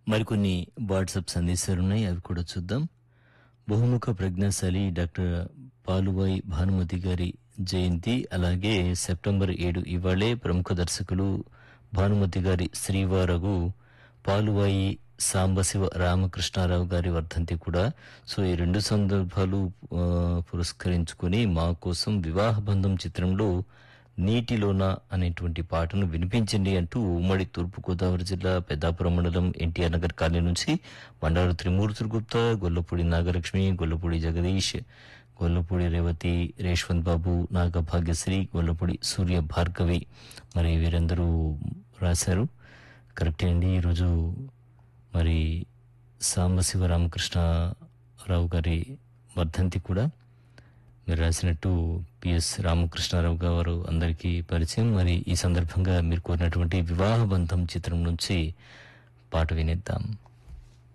మరికొన్ని వాట్సాప్ సందేశాలు ఉన్నాయి అవి కూడా చూద్దాం బహుముఖ ప్రజ్ఞాశాలి డాక్టర్ పాలువాయి భానుమతి గారి జయంతి అలాగే సెప్టెంబర్ ఏడు ఇవాళే ప్రముఖ దర్శకులు భానుమతి గారి శ్రీవారగు పాలువాయి సాంబశివ రామకృష్ణారావు గారి వర్ధంతి కూడా సో ఈ రెండు సందర్భాలు ఆ, పురస్కరించుకొని మా కోసం వివాహ బంధం చిత్రంలో నీటిలోన అనేటువంటి పాటను వినిపించండి అంటూ ఉమ్మడి తూర్పుగోదావరి జిల్లా పెద్దాపురం మండలం ఎన్టీఆర్ నగర్ కాలనీ నుంచి బండారు త్రిమూర్తులు గుప్తా గొల్లపూడి నాగలక్ష్మి గొల్లపూడి జగదీష్ గొల్లపూడి రేవతి రేష్వంత్ బాబు నాగభాగ్యశ్రీ గొల్లపూడి సూర్య భార్గవి మరి వీరందరూ రాశారు కరెక్టే అండి ఈరోజు మరి సాంబశివ రామకృష్ణారావు గారి వర్ధంతి కూడా మీరు రాసినట్టు పిఎస్ రామకృష్ణారావు గారు అందరికీ పరిచయం మరి ఈ సందర్భంగా మీరు కోరినటువంటి వివాహ బంధం చిత్రం నుంచి పాట వినేద్దాం